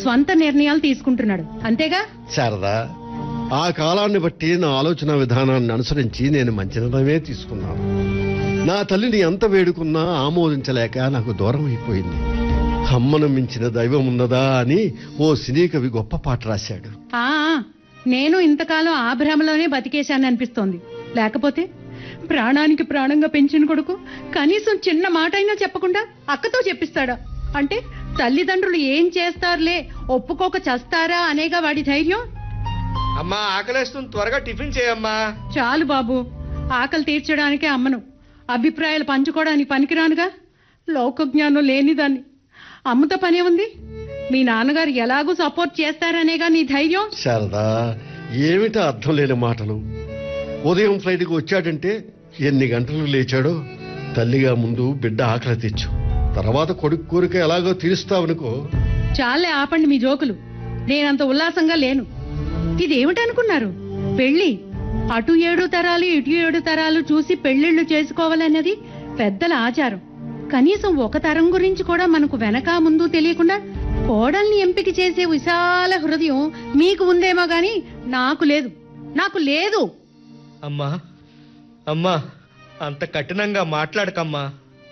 స్వంత నిర్ణయాలు తీసుకుంటున్నాడు అంతేగా శారదా ఆ కాలాన్ని బట్టి నా ఆలోచన విధానాన్ని అనుసరించి నేను మంచి నిర్ణయమే తీసుకున్నాను నా తల్లిని ఎంత వేడుకున్నా ఆమోదించలేక నాకు దూరం అయిపోయింది అమ్మను మించిన దైవం ఉన్నదా అని ఓ సినీ కవి గొప్ప పాట రాశాడు ఆ నేను ఇంతకాలం ఆ భ్రమలోనే బతికేశాను అనిపిస్తోంది లేకపోతే ప్రాణానికి ప్రాణంగా పెంచిన కొడుకు కనీసం చిన్న మాట అయినా చెప్పకుండా అక్కతో చెప్పిస్తాడా అంటే తల్లిదండ్రులు ఏం చేస్తారులే ఒప్పుకోక చస్తారా అనేగా వాడి ధైర్యం అమ్మా ఆకలేస్తుంది త్వరగా టిఫిన్ చేయమ్మా చాలు బాబు ఆకలి తీర్చడానికే అమ్మను అభిప్రాయాలు పంచుకోవడానికి పనికిరానుగా లోకజ్ఞానం లేనిదాన్ని అమ్మతో పనే ఉంది మీ నాన్నగారు ఎలాగూ సపోర్ట్ చేస్తారనేగా నీ ధైర్యం శారదా ఏమిటా అర్థం లేని మాటలు ఉదయం ఫ్లైట్కి వచ్చాడంటే ఎన్ని గంటలు లేచాడో తల్లిగా ముందు బిడ్డ ఆకలి తెచ్చు తర్వాత కొడుకు కోరిక ఎలాగో తీరుస్తావనుకో చాలే ఆపండి మీ జోకులు నేనంత ఉల్లాసంగా లేను ఇదేమిటనుకున్నారు పెళ్లి అటు ఏడు తరాలు ఇటు ఏడు తరాలు చూసి పెళ్లిళ్లు చేసుకోవాలన్నది పెద్దల ఆచారం కనీసం ఒక తరం గురించి కూడా మనకు వెనక ముందు తెలియకుండా కోడల్ని ఎంపిక చేసే విశాల హృదయం మీకు ఉందేమో గాని నాకు లేదు నాకు లేదు అమ్మా అమ్మా అంత కఠినంగా మాట్లాడకమ్మా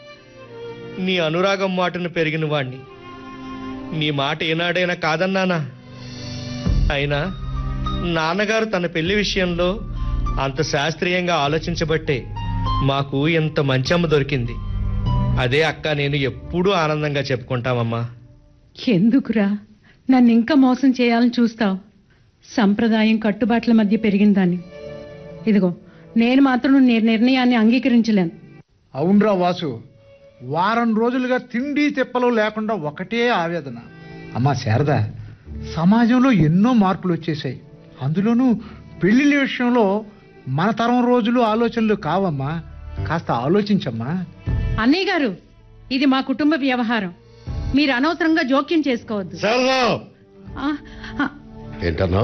నీ అనురాగం మాటను పెరిగిన వాణ్ణి నీ మాట ఏనాడైనా కాదన్నానా అయినా నాన్నగారు తన పెళ్లి విషయంలో అంత శాస్త్రీయంగా ఆలోచించబట్టే మాకు ఇంత మంచి అమ్మ దొరికింది అదే అక్క నేను ఎప్పుడూ ఆనందంగా చెప్పుకుంటామమ్మా ఎందుకురా నన్ను ఇంకా మోసం చేయాలని చూస్తావు సంప్రదాయం కట్టుబాట్ల మధ్య పెరిగిన దాన్ని ఇదిగో నేను మాత్రం నీ నిర్ణయాన్ని అంగీకరించలేను అవునరా వాసు వారం రోజులుగా తిండి తిప్పలు లేకుండా ఒకటే ఆవేదన అమ్మా శారద సమాజంలో ఎన్నో మార్పులు వచ్చేసాయి అందులోనూ పెళ్లిళ్ళ విషయంలో మన తరం రోజులు ఆలోచనలు కావమ్మా కాస్త ఆలోచించమ్మా అన్నయ్య గారు ఇది మా కుటుంబ వ్యవహారం మీరు అనవసరంగా జోక్యం చేసుకోవద్దు శారదా ఆ, ఆ, ఏంటన్నా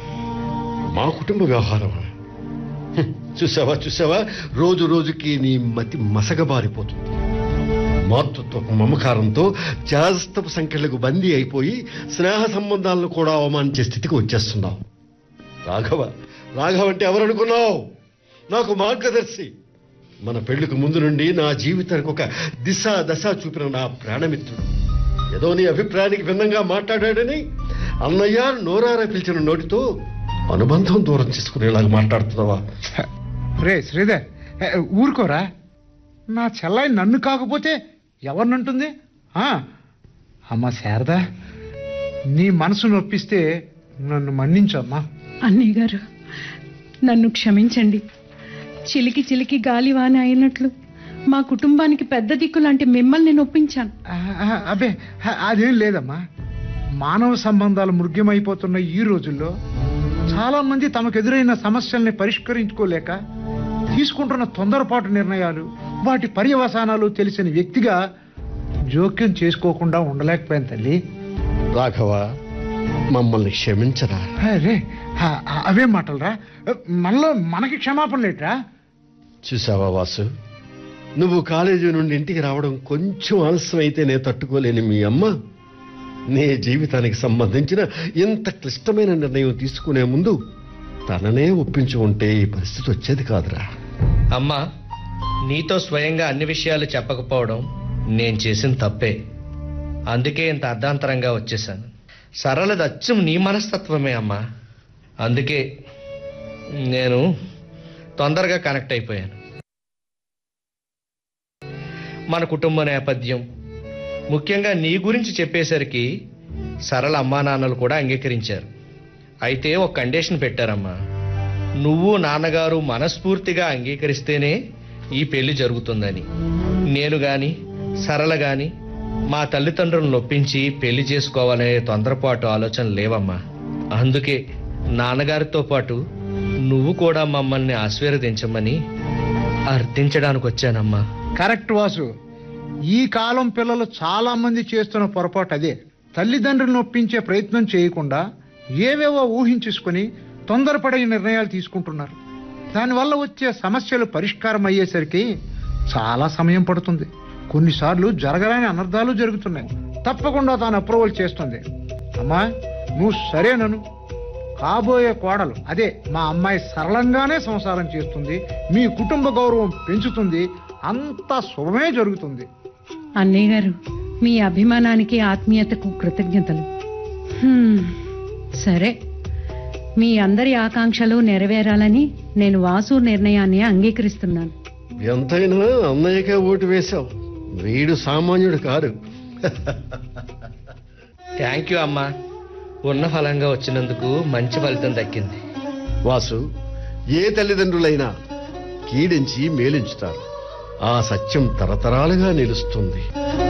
మా కుటుంబ వ్యవహారం చూసావా చూసావా రోజు రోజుకి నీ మతి మసగబారిపోతుంది మాతృత్వపు మమకారంతో జాస్తపు సంఖ్యలకు బందీ అయిపోయి స్నేహ సంబంధాలను కూడా అవమానించే స్థితికి వచ్చేస్తున్నావు రాఘవ రాఘవ అంటే ఎవరనుకున్నావు నాకు మార్గదర్శి మన పెళ్లికి ముందు నుండి నా జీవితానికి ఒక దిశ దశ చూపిన నా ప్రాణమిత్రుడు ఏదో నీ అభిప్రాయానికి భిన్నంగా మాట్లాడాడని అన్నయ్య నోరారా పిలిచిన నోటితో అనుబంధం దూరం చేసుకునేలాగా మాట్లాడుతున్నావా రే శ్రీధర్ ఏ, ఊరుకోరా నా చెల్లాయి నన్ను కాకపోతే ఎవరినంటుంది ఆ, అమ్మా శారద నీ మనసు నొప్పిస్తే నన్ను మన్నించమ్మా అన్నయ్య గారు నన్ను క్షమించండి చిలికి చిలికి గాలివాన అయినట్లు మా కుటుంబానికి పెద్ద దిక్కు లాంటి మిమ్మల్ని నొప్పించాను ఆ, ఆ, అబ్బే ఆ, అదేం లేదమ్మా మానవ సంబంధాలు మృగ్యమైపోతున్న ఈ రోజుల్లో చాలా మంది తమకు ఎదురైన సమస్యల్ని పరిష్కరించుకోలేక తీసుకుంటున్న తొందరపాటు నిర్ణయాలు వాటి పర్యవసానాలు తెలిసిన వ్యక్తిగా జోక్యం చేసుకోకుండా ఉండలేకపోయాను తల్లి రాఘవ మమ్మల్ని క్షమించరా అరే అవే మాటలరా మనలో మనకి క్షమాపణ లేట్రా చూసావా వాసు నువ్వు కాలేజీ నుండి ఇంటికి రావడం కొంచెం ఆలస్యం అయితే నేను తట్టుకోలేని మీ అమ్మ నీ జీవితానికి సంబంధించిన ఇంత క్లిష్టమైన నిర్ణయం తీసుకునే ముందు తననే ఒప్పించి ఉంటే ఈ పరిస్థితి వచ్చేది కాదురా అమ్మా నీతో స్వయంగా అన్ని విషయాలు చెప్పకపోవడం నేను చేసిన తప్పే అందుకే ఇంత అర్ధాంతరంగా వచ్చేసాను సరళది అచ్చం నీ మనస్తత్వమే అమ్మా అందుకే నేను తొందరగా కనెక్ట్ అయిపోయాను మన కుటుంబ నేపథ్యం ముఖ్యంగా నీ గురించి చెప్పేసరికి సరళ అమ్మా నాన్నలు కూడా అంగీకరించారు అయితే ఒక కండిషన్ పెట్టారమ్మా నువ్వు నాన్నగారు మనస్ఫూర్తిగా అంగీకరిస్తేనే ఈ పెళ్లి జరుగుతుందని నేను గాని సరళ గాని మా తల్లిదండ్రులను నొప్పించి పెళ్లి చేసుకోవాలనే తొందరపాటు ఆలోచన లేవమ్మా అందుకే నాన్నగారితో పాటు నువ్వు కూడా మమ్మల్ని ఆశీర్వదించమని అర్థించడానికి వచ్చానమ్మా కరెక్ట్ వాసు ఈ కాలం పిల్లలు చాలా మంది చేస్తున్న పొరపాటు అదే తల్లిదండ్రులను ఒప్పించే ప్రయత్నం చేయకుండా ఏవేవో ఊహించుకొని తొందరపడే నిర్ణయాలు తీసుకుంటున్నారు దానివల్ల వచ్చే సమస్యలు పరిష్కారం అయ్యేసరికి చాలా సమయం పడుతుంది కొన్నిసార్లు జరగలేని అనర్థాలు జరుగుతున్నాయి తప్పకుండా తాను అప్రూవల్ చేస్తుంది అమ్మా నువ్వు సరేనను కాబోయే కోడలు అదే మా అమ్మాయి సరళంగానే సంసారం చేస్తుంది మీ కుటుంబ గౌరవం పెంచుతుంది అంత శుభమే జరుగుతుంది అన్నయ్య గారు మీ అభిమానానికి ఆత్మీయతకు కృతజ్ఞతలు హ్మ్, సరే మీ అందరి ఆకాంక్షలు నెరవేరాలని నేను వాసు నిర్ణయాన్ని అంగీకరిస్తున్నాను ఎంతైనా అన్నయ్యకే ఓటు వేశావు వీడు సామాన్యుడు కాదు థ్యాంక్ యూ అమ్మా ఉన్న ఫలంగా వచ్చినందుకు మంచి ఫలితం దక్కింది వాసు ఏ తల్లిదండ్రులైనా కీడించి మేలించుతారు ఆ సత్యం తరతరాలుగా నిలుస్తుంది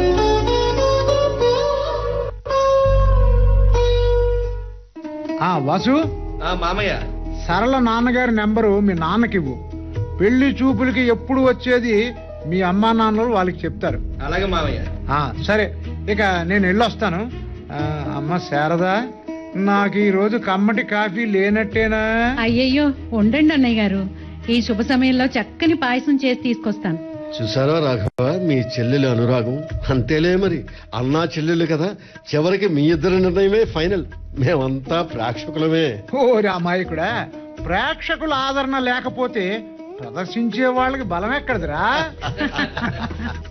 ఆ వాసు ఆ మామయ్య సరళ నాన్నగారి నెంబరు మీ నాన్నకివ్వు పెళ్లి చూపులకి ఎప్పుడు వచ్చేది మీ అమ్మా నాన్నలు వాళ్ళకి చెప్తారు అలాగే మామయ్య ఆ సరే ఇక నేను వెళ్ళొస్తాను ఆ, అమ్మ శారదా నాకు ఈ రోజు కమ్మటి కాఫీ లేనట్టేనా అయ్యయ్యో ఉండండి అన్నయ్య గారు ఈ శుభ సమయంలో చక్కని పాయసం చేసి తీసుకొస్తాను చూసారా రాఘవ మీ చెల్లెలు అనురాగం అంతేలే మరి అన్నా చెల్లెలు కదా చివరికి మీ ఇద్దరి నిర్ణయమే ఫైనల్ మేమంతా ప్రేక్షకులమే ఓ రామాయకుడా ప్రేక్షకుల ఆదరణ లేకపోతే ప్రదర్శించే వాళ్ళకి బలం ఎక్కడదిరా